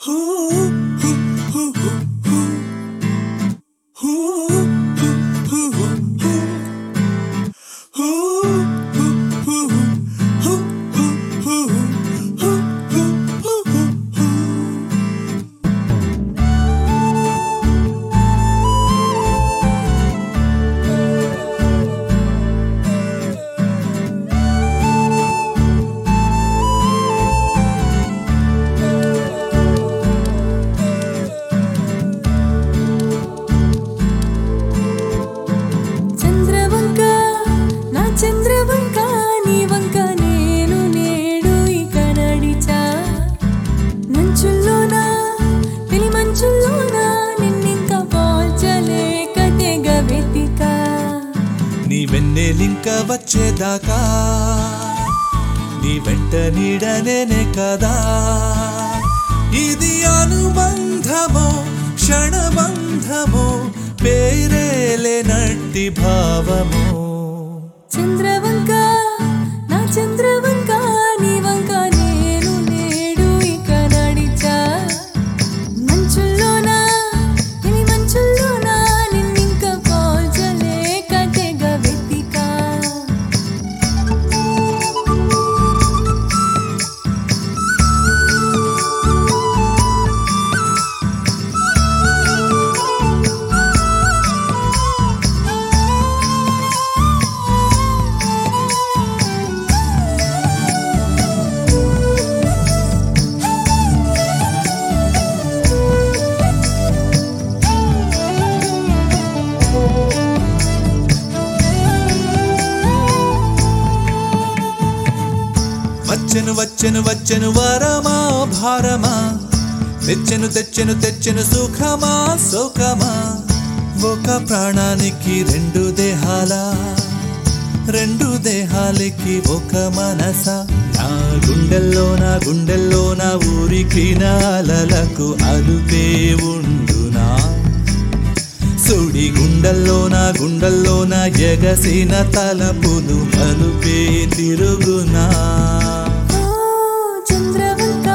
చంద్రవంక నా చంద్రవంక నీ వంక నేను నేడు ఇక నడిచా మంచుల్లోనా పెలి మంచుల్లోనా నిన్నింక పోల్చలేక తెగ వెతికా నీ వెన్నెలింక వచ్చేదాకా నీ వెంట నీడనేనే కదా ఇది అనుబంధమో క్షణబంధమో పేరేలేనట్టి భావమో చంద్రవంక నా చంద్రవంక నీ వంక నేను నేడు ఇక నడిచా మంచుల్లోనా పెలి మంచుల్లోనా నిన్నింక పోల్చలేక తెగ వెతికా వచ్చెను వచ్చెను వచ్చెను వరమా భారమా తెచ్చెను తెచ్చెను తెచ్చెను సుఖమా సుఖమా ఒక ప్రాణానికి రెండు దేహాల రెండు దేహాలకి ఒక మనస నా గుండెల్లో నా గుండెల్లో నా ఊరికి నాలలకు అలుపే ఉండునా సుడి గుండెల్లో నా గుండెల్లో నా ఎగసిన తలపులు అలుపే తిరుగునా ఓ చంద్రవంక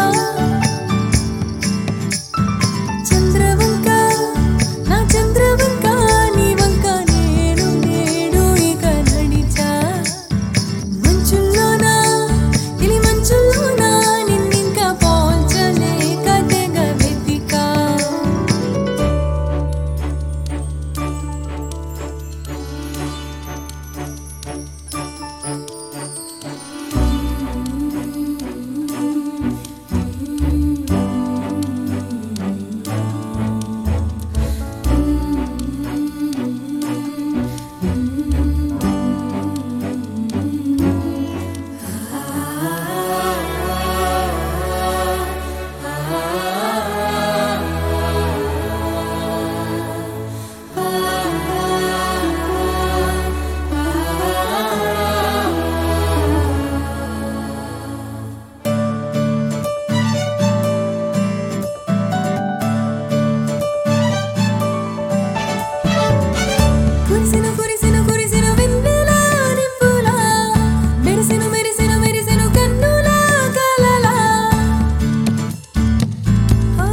చంద్రవంక నా చంద్రవంక నీ వంక నేను నేడు ఇక నడిచా మంచుల్లోనా ఇలి మంచుల్లోనా నిన్నింక పోల్చలేక తెగ వెతికా కురిసెను కురిసెను కురిసెను వెన్నెల నిప్పులా మెరిసెను మెరిసెను మెరిసెను కన్నుల కలలా ఆ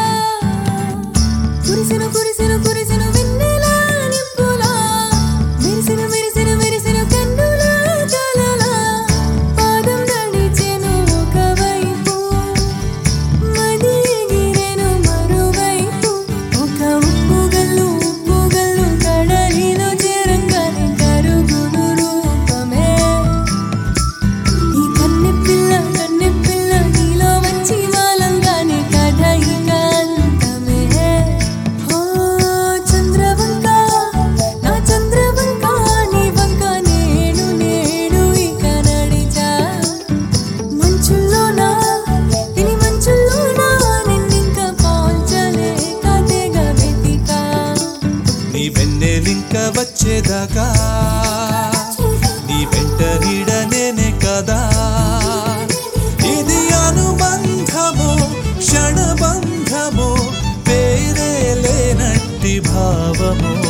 కురిసెను కురిసెను కురిసెను వెన్నెల నిప్పులా మెరిసెను మెరిసెను మెరిసెను కన్నుల కలలా పాదం నడిచెను ఒకవైపు మది ఎగిరెను మరోవైపు ఒక ఉప్పుగల్లు ఉప్పుగల్లు కడలిలో చేరంగానే కరుగును రూపమే ఈ కన్నె పిల్ల కన్నె పిల్ల నీలో వచ్చి వాలంగానే కథ ఇక అంతమే ఓ చంద్రవంక నా చంద్రవంక నీ వంక నేను నేడు ఇక నడిచా మంచుల్లోనా ఇని మంచుల్లోనా నిన్నింక పోల్చలేక తెగ వెతికా నీ వెన్నెలింక వచ్చేదాకా నీ వెంట నీడనేనే కదా ఇది అనుబంధమో క్షణబంధమో పేరే లేనట్టి భావమో